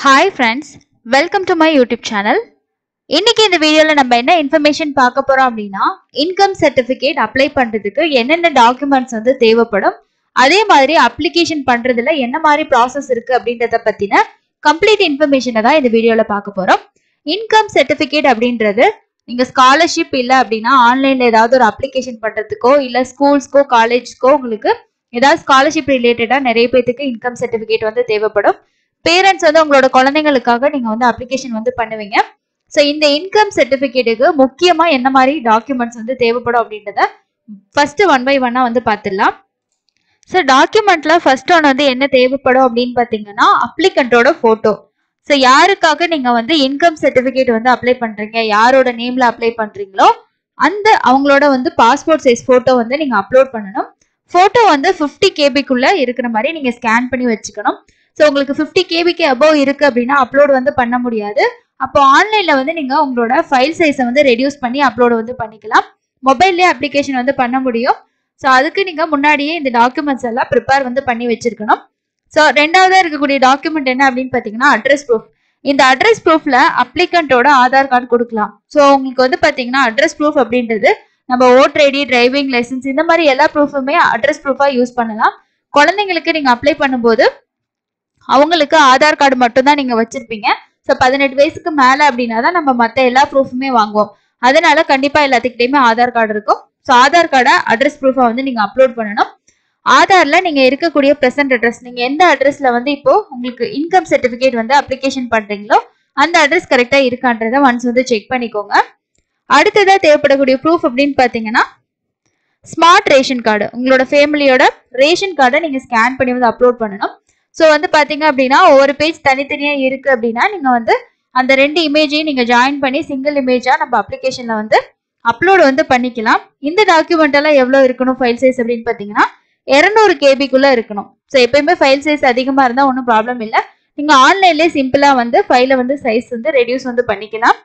hi friends welcome to my YouTube channel இன்னைக்கு இந்த வீடியோவில் நம்ம என்ன இன்ஃபர்மேஷன் பார்க்க போறோம் அப்படின்னா இன்கம் சர்டிஃபிகேட் அப்ளை பண்றதுக்கு என்னென்ன டாக்குமெண்ட்ஸ் வந்து தேவைப்படும் அதே மாதிரி அப்ளிகேஷன் பண்றதுல என்ன மாதிரி ப்ராசஸ் இருக்கு அப்படின்றத பத்தின கம்ப்ளீட் இன்ஃபர்மேஷனை தான் இந்த வீடியோவில் பார்க்க போறோம் இன்கம் சர்டிஃபிகேட் அப்படின்றது நீங்க ஸ்காலர்ஷிப் இல்லை அப்படின்னா ஆன்லைன்ல ஏதாவது ஒரு அப்ளிகேஷன் பண்றதுக்கோ இல்லை ஸ்கூல்ஸ்க்கோ காலேஜ்க்கோ உங்களுக்கு ஏதாவது ஸ்காலர்ஷிப் ரிலேட்டடா நிறைய பேத்துக்கு இன்கம் சர்டிஃபிகேட் வந்து தேவைப்படும் பேரண்ட்ஸ் வந்து உங்களோட குழந்தைங்களுக்காக நீங்க வந்து அப்ளிகேஷன் வந்து பண்ணுவீங்க ஸோ இந்த இன்கம் சர்டிஃபிகேட்டுக்கு முக்கியமா என்ன மாதிரி டாக்குமெண்ட்ஸ் வந்து தேவைப்படும் அப்படின்றத ஃபர்ஸ்ட் ஒன் பை ஒன்னா வந்து பார்த்துடலாம் ஸோ டாக்குமெண்ட்ல ஃபர்ஸ்ட் ஒன் வந்து என்ன தேவைப்படும் அப்படின்னு பார்த்தீங்கன்னா அப்ளிகண்டோட ஃபோட்டோ ஸோ யாருக்காக நீங்க வந்து இன்கம் சர்டிஃபிகேட் வந்து அப்ளை பண்றீங்க யாரோட நேம்ல அப்ளை பண்றீங்களோ அந்த அவங்களோட வந்து பாஸ்போர்ட் சைஸ் ஃபோட்டோ வந்து நீங்க அப்லோட் பண்ணணும் ஃபோட்டோ வந்து ஃபிஃப்டி கேபிக்குள்ள இருக்கிற மாதிரி நீங்க ஸ்கேன் பண்ணி வச்சுக்கணும் ஸோ உங்களுக்கு ஃபிஃப்டி கேபிக்கு அபவ் இருக்கு அப்படின்னா அப்லோட் வந்து பண்ண முடியாது அப்போ ஆன்லைன்ல வந்து நீங்க உங்களோட ஃபைல் சைஸை வந்து ரெடியூஸ் பண்ணி அப்லோட் வந்து பண்ணிக்கலாம் மொபைல்லே அப்ளிகேஷன் வந்து பண்ண முடியும் ஸோ அதுக்கு நீங்க முன்னாடியே இந்த டாக்குமெண்ட்ஸ் எல்லாம் ப்ரிப்பேர் வந்து பண்ணி வச்சிருக்கணும் ஸோ ரெண்டாவதா இருக்கக்கூடிய டாக்குமெண்ட் என்ன அப்படின்னு பார்த்தீங்கன்னா அட்ரஸ் ப்ரூஃப் இந்த அட்ரஸ் ப்ரூஃப்ல அப்ளிகண்டோட ஆதார் கார்டு கொடுக்கலாம் ஸோ உங்களுக்கு வந்து பார்த்தீங்கன்னா அட்ரஸ் ப்ரூஃப் அப்படின்றது நம்ம ஓட்டர் ஐடி டிரைவிங் லைசன்ஸ் இந்த மாதிரி எல்லா ப்ரூஃபுமே அட்ரஸ் ப்ரூஃபா யூஸ் பண்ணலாம் குழந்தைங்களுக்கு நீங்க அப்ளை பண்ணும்போது அவங்களுக்கு ஆதார் கார்டு மட்டும் தான் நீங்க வச்சிருப்பீங்க ஸோ பதினெட்டு வயசுக்கு மேல அப்படின்னா தான் நம்ம மற்ற எல்லா ப்ரூஃபுமே வாங்குவோம் அதனால கண்டிப்பா எல்லாத்துக்கிட்டையுமே ஆதார் கார்டு இருக்கும் ஸோ ஆதார் கார்டை அட்ரஸ் ப்ரூஃபா வந்து நீங்க அப்லோட் பண்ணணும் ஆதார்ல நீங்க இருக்கக்கூடிய ப்ரெசென்ட் அட்ரஸ் நீங்க எந்த அட்ரஸ்ல வந்து இப்போ உங்களுக்கு இன்கம் சர்டிபிகேட் வந்து அப்ளிகேஷன் பண்றீங்களோ அந்த அட்ரஸ் கரெக்டா இருக்கான்றத ஒன்ஸ் வந்து செக் பண்ணிக்கோங்க அடுத்ததா தேவைப்படக்கூடிய ப்ரூஃப் அப்படின்னு பாத்தீங்கன்னா ஸ்மார்ட் ரேஷன் கார்டு உங்களோட ஃபேமிலியோட ரேஷன் கார்டை நீங்க ஸ்கேன் பண்ணி வந்து அப்லோட் பண்ணணும் ஸோ வந்து பாத்தீங்க அப்படின்னா ஒவ்வொரு பேஜ் தனித்தனியா இருக்கு அப்படின்னா நீங்க வந்து அந்த ரெண்டு இமேஜையும் நீங்க ஜாயின் பண்ணி சிங்கிள் இமேஜா நம்ம அப்ளிகேஷன்ல வந்து அப்லோட் வந்து பண்ணிக்கலாம் இந்த டாக்குமெண்ட் எல்லாம் எவ்வளவு இருக்கணும் ஃபைல் சைஸ் அப்படின்னு பாத்தீங்கன்னா இரநூறு கேபிக்குள்ள இருக்கணும் ஸோ எப்பயுமே ஃபைல் சைஸ் அதிகமா இருந்தா ஒன்றும் ப்ராப்ளம் இல்லை நீங்க ஆன்லைன்லேயே சிம்பிளா வந்து ஃபைலை வந்து சைஸ் வந்து ரெடியூஸ் வந்து பண்ணிக்கலாம்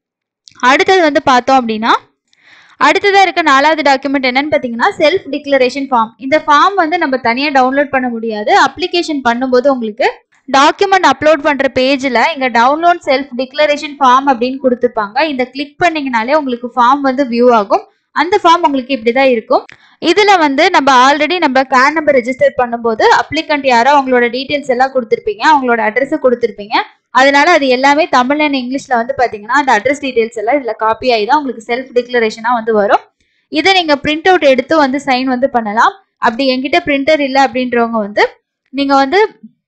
அடுத்தது வந்து பார்த்தோம் அப்படின்னா அடுத்ததா இருக்க நாலாவது டாக்குமெண்ட் என்னன்னு பார்த்தீங்கன்னா செல்ஃப் டிக்ளரேஷன் ஃபார்ம் இந்த ஃபார்ம் வந்து நம்ம தனியாக டவுன்லோட் பண்ண முடியாது அப்ளிகேஷன் பண்ணும்போது உங்களுக்கு டாக்குமெண்ட் அப்லோட் பண்ற பேஜ்ல இங்க டவுன்லோட் செல்ஃப் டிக்ளரேஷன் ஃபார்ம் அப்படின்னு கொடுத்துருப்பாங்க இந்த கிளிக் பண்ணீங்கனாலே உங்களுக்கு ஃபார்ம் வந்து வியூ ஆகும் அந்த ஃபார்ம் உங்களுக்கு இப்படிதான் இருக்கும் இதுல வந்து நம்ம ஆல்ரெடி நம்ம கேன் நம்பர் ரெஜிஸ்டர் பண்ணும்போது அப்ளிகண்ட் யாரோ அவங்களோட டீடைல்ஸ் எல்லாம் கொடுத்துருப்பீங்க அவங்களோட அட்ரஸ் கொடுத்துருப்பீங்க அதனால அது எல்லாமே தமிழ் அண்ட் இங்கிலீஷ்ல வந்து பாத்தீங்கன்னா அந்த அட்ரஸ் டீடைல்ஸ் எல்லாம் இதுல காப்பி ஆகி தான் உங்களுக்கு செல்ஃப் டிக்ளரேஷனா வந்து வரும் இதை நீங்க பிரிண்ட் அவுட் எடுத்து வந்து சைன் வந்து பண்ணலாம் அப்படி என்கிட்ட பிரிண்டர் இல்லை அப்படின்றவங்க வந்து நீங்க வந்து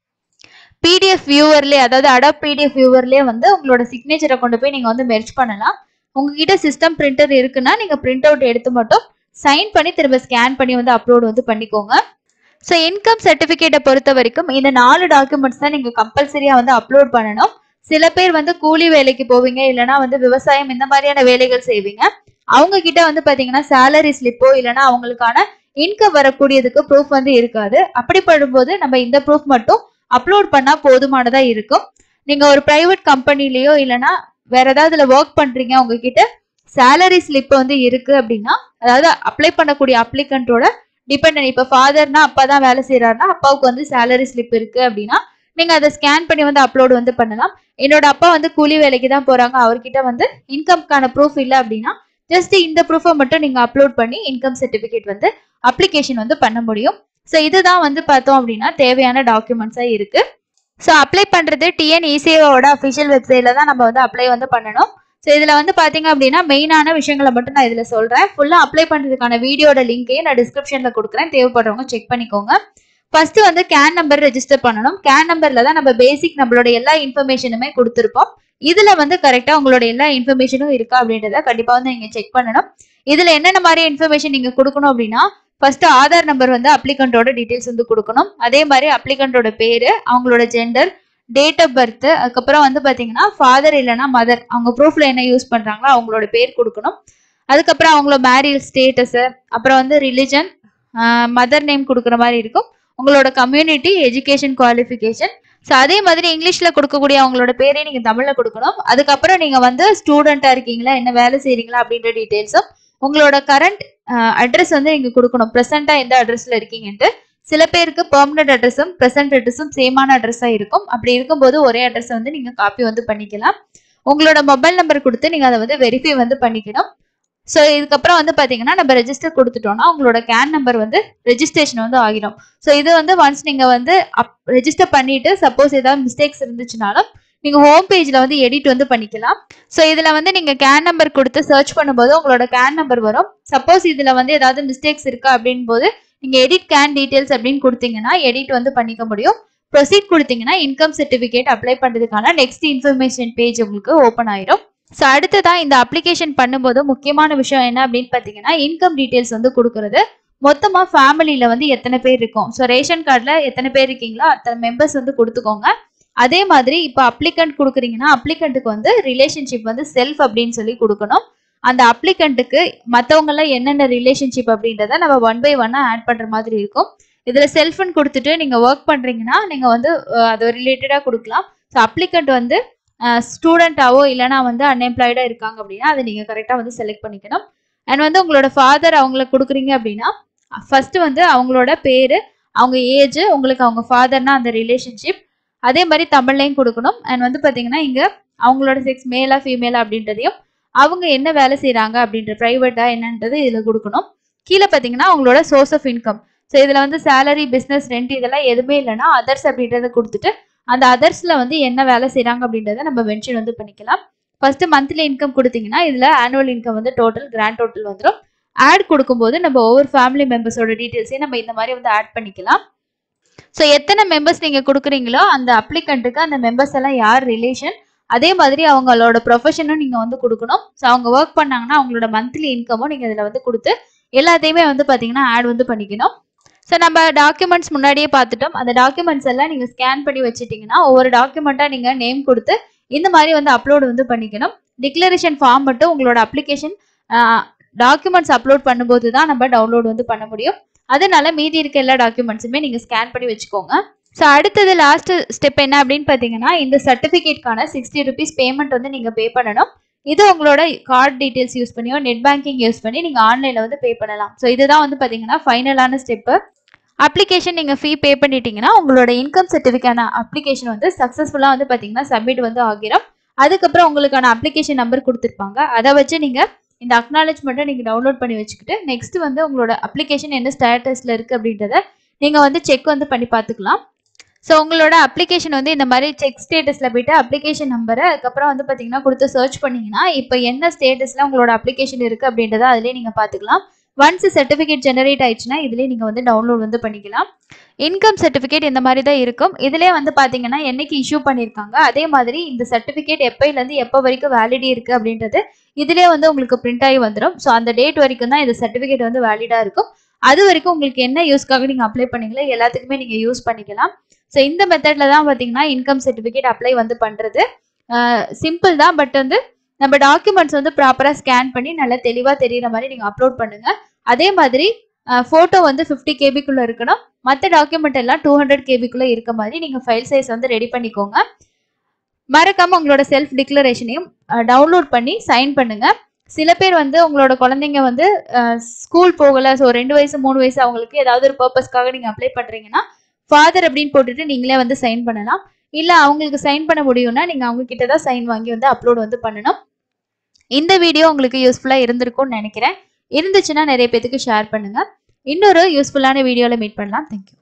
பிடிஎஃப் வியூவர்லேயே அதாவது அடாப் பிடிஎஃப் வியூவர்லேயே வந்து உங்களோட சிக்னேச்சரை கொண்டு போய் நீங்க வந்து மெர்ச் பண்ணலாம் உங்ககிட்ட சிஸ்டம் பிரிண்டர் இருக்குன்னா நீங்க பிரிண்ட் அவுட் எடுத்து மட்டும் சைன் பண்ணி திரும்ப ஸ்கேன் பண்ணி வந்து அப்லோட் வந்து பண்ணிக்கோங்க ஸோ இன்கம் சர்டிஃபிகேட்டை பொறுத்த வரைக்கும் இந்த நாலு டாக்குமெண்ட்ஸ் தான் நீங்க கம்பல்சரியா வந்து அப்லோட் பண்ணணும் சில பேர் வந்து கூலி வேலைக்கு போவீங்க இல்லைன்னா வந்து விவசாயம் இந்த மாதிரியான வேலைகள் செய்வீங்க அவங்க கிட்ட வந்து பாத்தீங்கன்னா சேலரி ஸ்லிப்போ இல்லைன்னா அவங்களுக்கான இன்கம் வரக்கூடியதுக்கு ப்ரூஃப் வந்து இருக்காது அப்படி படும்போது நம்ம இந்த ப்ரூஃப் மட்டும் அப்லோட் பண்ணா போதுமானதா இருக்கும் நீங்க ஒரு பிரைவேட் கம்பெனிலயோ இல்லைன்னா வேற ஏதாவது ஒர்க் பண்றீங்க உங்ககிட்ட சேலரி ஸ்லிப் வந்து இருக்கு அப்படின்னா அதாவது அப்ளை பண்ணக்கூடிய அப்ளிகண்டோட டிபெண்ட் இப்ப ஃபாதர்னா அப்பா தான் வேலை செய்யறாருன்னா அப்பாவுக்கு வந்து சேலரி ஸ்லிப் இருக்கு அப்படின்னா நீங்க அதை ஸ்கேன் பண்ணி வந்து அப்லோட் வந்து பண்ணலாம் என்னோட அப்பா வந்து கூலி வேலைக்கு தான் போறாங்க அவர்கிட்ட வந்து இன்கம்க்கான ப்ரூஃப் இல்லை அப்படின்னா ஜஸ்ட் இந்த ப்ரூஃபை மட்டும் நீங்க அப்லோட் பண்ணி இன்கம் சர்டிபிகேட் வந்து அப்ளிகேஷன் வந்து பண்ண முடியும் ஸோ இதுதான் வந்து பார்த்தோம் அப்படின்னா தேவையான டாக்குமெண்ட்ஸா இருக்கு ஸோ அப்ளை பண்றது டிஎன்இசிஓட அஃபிஷியல் வெப்சைட்ல தான் நம்ம வந்து அப்ளை வந்து பண்ணணும் ஸோ இதில் வந்து பார்த்தீங்க அப்படின்னா மெயினான விஷயங்களை மட்டும் நான் இதில் சொல்கிறேன் ஃபுல்லாக அப்ளை பண்ணுறதுக்கான வீடியோட லிங்கையும் நான் டிஸ்கிரிப்ஷனில் கொடுக்குறேன் தேவைப்படுறவங்க செக் பண்ணிக்கோங்க ஃபர்ஸ்ட் வந்து கேன் நம்பர் ரெஜிஸ்டர் பண்ணணும் கேன் நம்பர்ல தான் நம்ம பேசிக் நம்மளோட எல்லா இன்ஃபர்மேஷனுமே கொடுத்துருப்போம் இதுல வந்து கரெக்டா உங்களோட எல்லா இன்ஃபர்மேஷனும் இருக்கா அப்படின்றத கண்டிப்பா வந்து நீங்க செக் பண்ணணும் இதுல என்னென்ன மாதிரி இன்ஃபர்மேஷன் நீங்க கொடுக்கணும் அப்படின்னா ஃபர்ஸ்ட் ஆதார் நம்பர் வந்து அப்ளிகண்டோட டீடைல்ஸ் வந்து கொடுக்கணும் அதே மாதிரி அப்ளிகண்டோட பேரு அவங்களோட ஜெண்டர் டேட் ஆஃப் பர்த் அதுக்கப்புறம் வந்து பாத்தீங்கன்னா ஃபாதர் இல்லைன்னா மதர் அவங்க ப்ரூஃப்ல என்ன யூஸ் பண்றாங்களோ அவங்களோட பேர் கொடுக்கணும் அதுக்கப்புறம் அவங்களோட மேரியல் ஸ்டேட்டஸ் அப்புறம் வந்து ரிலிஜன் மதர் நேம் கொடுக்குற மாதிரி இருக்கும் உங்களோட கம்யூனிட்டி எஜுகேஷன் குவாலிஃபிகேஷன் ஸோ அதே மாதிரி இங்கிலீஷ்ல கொடுக்கக்கூடிய அவங்களோட பேரே நீங்க தமிழ்ல கொடுக்கணும் அதுக்கப்புறம் நீங்க வந்து ஸ்டூடெண்டா இருக்கீங்களா என்ன வேலை செய்றீங்களா அப்படின்ற டீடைல்ஸும் உங்களோட கரண்ட் அட்ரஸ் வந்து நீங்க கொடுக்கணும் ப்ரெசென்ட்டா எந்த அட்ரஸ்ல இருக்கீங்கன்ட்டு சில பேருக்கு பெர்மனன்ட் அட்ரஸும் ப்ரெசென்ட் அட்ரஸும் சேமான அட்ரஸாக இருக்கும் அப்படி இருக்கும்போது ஒரே அட்ரஸை வந்து நீங்கள் காப்பி வந்து பண்ணிக்கலாம் உங்களோட மொபைல் நம்பர் கொடுத்து நீங்கள் அதை வந்து வெரிஃபை வந்து பண்ணிக்கணும் ஸோ இதுக்கப்புறம் வந்து பார்த்தீங்கன்னா நம்ம ரெஜிஸ்டர் கொடுத்துட்டோம்னா உங்களோட கேன் நம்பர் வந்து ரெஜிஸ்ட்ரேஷன் வந்து ஆகிடும் ஸோ இது வந்து ஒன்ஸ் நீங்கள் வந்து அப் ரெஜிஸ்டர் பண்ணிட்டு சப்போஸ் ஏதாவது மிஸ்டேக்ஸ் இருந்துச்சுனாலும் நீங்கள் ஹோம் பேஜில் வந்து எடிட் வந்து பண்ணிக்கலாம் ஸோ இதில் வந்து நீங்கள் கேன் நம்பர் கொடுத்து சர்ச் பண்ணும்போது உங்களோட கேன் நம்பர் வரும் சப்போஸ் இதில் வந்து ஏதாவது மிஸ்டேக்ஸ் இருக்கா அப்படின் போது நீங்கள் எடிட் கேன் டீட்டெயில்ஸ் அப்படின்னு கொடுத்தீங்கன்னா எடிட் வந்து பண்ணிக்க முடியும் ப்ரொசீட் கொடுத்தீங்கன்னா இன்கம் சர்டிஃபிகேட் அப்ளை பண்ணுறதுக்கான நெக்ஸ்ட் இன்ஃபர்மேஷன் பேஜ் உங்களுக்கு ஓப்பன் ஆயிரும் ஸோ அடுத்ததான் இந்த அப்ளிகேஷன் பண்ணும்போது முக்கியமான விஷயம் என்ன அப்படின்னு பார்த்தீங்கன்னா இன்கம் டீட்டெயில்ஸ் வந்து கொடுக்குறது மொத்தமாக ஃபேமிலியில் வந்து எத்தனை பேர் இருக்கும் ஸோ ரேஷன் கார்டில் எத்தனை பேர் இருக்கீங்களோ அத்தனை மெம்பர்ஸ் வந்து கொடுத்துக்கோங்க அதே மாதிரி இப்போ அப்ளிகண்ட் கொடுக்குறீங்கன்னா அப்ளிகண்ட்டுக்கு வந்து ரிலேஷன்ஷிப் வந்து செல்ஃப் அப்படின்னு சொல்லி கொடுக்கணும் அந்த அப்ளிகண்ட்டுக்கு மற்றவங்களாம் என்னென்ன ரிலேஷன்ஷிப் அப்படின்றத நம்ம ஒன் பை ஒன்னாக ஆட் பண்ணுற மாதிரி இருக்கும் இதில் செல்ஃப்னு கொடுத்துட்டு நீங்கள் ஒர்க் பண்ணுறீங்கன்னா நீங்கள் வந்து அஹ், அது ரிலேட்டடாக கொடுக்கலாம் ஸோ அப்ளிகண்ட் வந்து ஸ்டூடெண்ட்டாவோ இல்லைனா வந்து அன்எம்ப்ளாய்டாக இருக்காங்க அப்படின்னா அதை நீங்கள் கரெக்டாக வந்து செலக்ட் பண்ணிக்கணும் அண்ட் வந்து உங்களோட ஃபாதர் அவங்களுக்கு கொடுக்குறீங்க அப்படின்னா ஃபர்ஸ்ட் வந்து அவங்களோட பேர் அவங்க ஏஜ் உங்களுக்கு அவங்க ஃபாதர்னா அந்த ரிலேஷன்ஷிப் அதே மாதிரி தமிழ்லையும் கொடுக்கணும் அண்ட் வந்து பார்த்தீங்கன்னா இங்கே அவங்களோட செக்ஸ் மேலா ஃபீமேலா அப்படின்றதையும் அவங்க என்ன வேலை செய்கிறாங்க அப்படின்ற ப்ரைவேட்டா என்னன்றது இதில் கொடுக்கணும் கீழே பார்த்தீங்கன்னா அவங்களோட சோர்ஸ் ஆஃப் இன்கம் ஸோ இதில் வந்து சேலரி பிஸ்னஸ் ரெண்ட் இதெல்லாம் எதுவுமே இல்லைன்னா அதர்ஸ் அப்படின்றத கொடுத்துட்டு அந்த அதர்ஸில் வந்து என்ன வேலை செய்கிறாங்க அப்படின்றத நம்ம மென்ஷன் வந்து பண்ணிக்கலாம் ஃபர்ஸ்ட் மந்த்லி இன்கம் கொடுத்தீங்கன்னா இதில் ஆனுவல் இன்கம் வந்து டோட்டல் கிராண்ட் டோட்டல் வந்துடும் ஆட் கொடுக்கும்போது நம்ம ஒவ்வொரு ஃபேமிலி மெம்பர்ஸோட டீட்டெயில்ஸையும் நம்ம இந்த மாதிரி வந்து ஆட் பண்ணிக்கலாம் ஸோ எத்தனை மெம்பர்ஸ் நீங்கள் கொடுக்குறீங்களோ அந்த அப்ளிகண்ட்டுக்கு அந்த மெம்பர்ஸ் எல்லாம் யார் ரிலேஷன் அதே மாதிரி அவங்களோட ப்ரொஃபஷனும் நீங்கள் வந்து கொடுக்கணும் ஸோ அவங்க ஒர்க் பண்ணாங்கன்னா அவங்களோட மந்த்லி இன்கமும் நீங்கள் இதில் வந்து கொடுத்து எல்லாத்தையுமே வந்து பார்த்தீங்கன்னா ஆட் வந்து பண்ணிக்கணும் ஸோ நம்ம டாக்குமெண்ட்ஸ் முன்னாடியே பார்த்துட்டோம் அந்த டாக்குமெண்ட்ஸ் எல்லாம் நீங்கள் ஸ்கேன் பண்ணி வச்சுட்டிங்கன்னா ஒவ்வொரு டாக்குமெண்ட்டாக நீங்கள் நேம் கொடுத்து இந்த மாதிரி வந்து அப்லோட் வந்து பண்ணிக்கணும் டிக்ளரேஷன் ஃபார்ம் மட்டும் உங்களோட அப்ளிகேஷன் டாக்குமெண்ட்ஸ் அப்லோட் பண்ணும்போது தான் நம்ம டவுன்லோட் வந்து பண்ண முடியும் அதனால மீதி இருக்க எல்லா டாக்குமெண்ட்ஸுமே நீங்கள் ஸ்கேன் பண்ணி வச்சுக்கோங்க ஸோ அடுத்தது லாஸ்ட் ஸ்டெப் என்ன அப்படின்னு பார்த்தீங்கன்னா இந்த சர்டிஃபிகேட்கான சிக்ஸ்டி ருபீஸ் பேமெண்ட் வந்து நீங்கள் பே பண்ணணும் இது உங்களோட கார்டு டீட்டெயில்ஸ் யூஸ் பண்ணியோ நெட் பேங்கிங் யூஸ் பண்ணி நீங்கள் ஆன்லைனில் வந்து பே பண்ணலாம் ஸோ இதுதான் வந்து பார்த்தீங்கன்னா ஃபைனலான ஸ்டெப்பு அப்ளிகேஷன் நீங்கள் ஃபீ பே பண்ணிட்டீங்கன்னா உங்களோட இன்கம் சர்டிஃபிகேட்டான அப்ளிகேஷன் வந்து சக்ஸஸ்ஃபுல்லாக வந்து பார்த்தீங்கன்னா சப்மிட் வந்து ஆகிரும் அதுக்கப்புறம் உங்களுக்கான அப்ளிகேஷன் நம்பர் கொடுத்துருப்பாங்க அதை வச்சு நீங்கள் இந்த அக்னாலஜ்மெண்ட்டை நீங்கள் டவுன்லோட் பண்ணி வச்சுக்கிட்டு நெக்ஸ்ட் வந்து உங்களோட அப்ளிகேஷன் என்ன ஸ்டேட்டஸில் இருக்குது அப்படின்றத நீங்கள் வந்து செக் வந்து பண்ணி பார்த்துக்கலாம் ஸோ உங்களோட அப்ளிகேஷன் வந்து இந்த மாதிரி செக் ஸ்டேட்டஸில் போயிட்டு அப்ளிகேஷன் நம்பரை அதுக்கப்புறம் வந்து பார்த்தீங்கன்னா கொடுத்து சர்ச் பண்ணீங்கன்னா இப்போ என்ன ஸ்டேட்டஸில் உங்களோட அப்ளிகேஷன் இருக்குது அப்படின்றத அதிலே நீங்கள் பார்த்துக்கலாம் ஒன்ஸ் சர்டிஃபிகேட் ஜெனரேட் ஆயிடுச்சுன்னா இதுலேயே நீங்கள் வந்து டவுன்லோட் வந்து பண்ணிக்கலாம் இன்கம் சர்டிஃபிகேட் இந்த மாதிரி தான் இருக்கும் இதிலே வந்து பார்த்தீங்கன்னா என்னைக்கு இஷ்யூ பண்ணியிருக்காங்க அதே மாதிரி இந்த சர்டிஃபிகேட் எப்போலேருந்து எப்போ வரைக்கும் வேலிடி இருக்குது அப்படின்றது இதிலே வந்து உங்களுக்கு பிரிண்ட் ஆகி வந்துடும் ஸோ அந்த டேட் வரைக்கும் தான் இந்த சர்டிஃபிகேட் வந்து வேலிடாக இருக்கும் அது வரைக்கும் உங்களுக்கு என்ன யூஸ்க்காக நீங்கள் அப்ளை பண்ணீங்களோ எல்லாத்துக்குமே நீங்கள் யூஸ் பண்ணிக்கலாம் ஸோ இந்த மெத்தடில் தான் பார்த்தீங்கன்னா இன்கம் சர்டிஃபிகேட் அப்ளை வந்து பண்ணுறது சிம்பிள் தான் பட் வந்து நம்ம டாக்குமெண்ட்ஸ் வந்து ப்ராப்பராக ஸ்கேன் பண்ணி நல்லா தெளிவாக தெரியிற மாதிரி நீங்கள் அப்லோட் பண்ணுங்கள் அதே மாதிரி ஃபோட்டோ வந்து ஃபிஃப்டி கேபிக்குள்ளே இருக்கணும் மற்ற டாக்குமெண்ட் எல்லாம் டூ ஹண்ட்ரட் கேபிக்குள்ளே இருக்க மாதிரி நீங்கள் ஃபைல் சைஸ் வந்து ரெடி பண்ணிக்கோங்க மறக்காமல் உங்களோட செல்ஃப் டிக்ளரேஷனையும் டவுன்லோட் பண்ணி சைன் பண்ணுங்கள் சில பேர் வந்து உங்களோட குழந்தைங்க வந்து ஸ்கூல் போகலை ஸோ ரெண்டு வயசு மூணு வயசு அவங்களுக்கு ஏதாவது ஒரு பர்பஸ்க்காக நீங்கள் அப்ளை பண்ணுறீங்கன்னா ஃபாதர் அப்படின்னு போட்டுட்டு நீங்களே வந்து சைன் பண்ணலாம் இல்லை அவங்களுக்கு சைன் பண்ண முடியும்னா நீங்கள் அவங்க கிட்ட தான் சைன் வாங்கி வந்து அப்லோட் வந்து பண்ணணும் இந்த வீடியோ உங்களுக்கு யூஸ்ஃபுல்லாக இருந்திருக்கும்னு நினைக்கிறேன் இருந்துச்சுன்னா நிறைய பேத்துக்கு ஷேர் பண்ணுங்கள் இன்னொரு யூஸ்ஃபுல்லான வீடியோவில் மீட் பண்ணலாம் தேங்க்யூ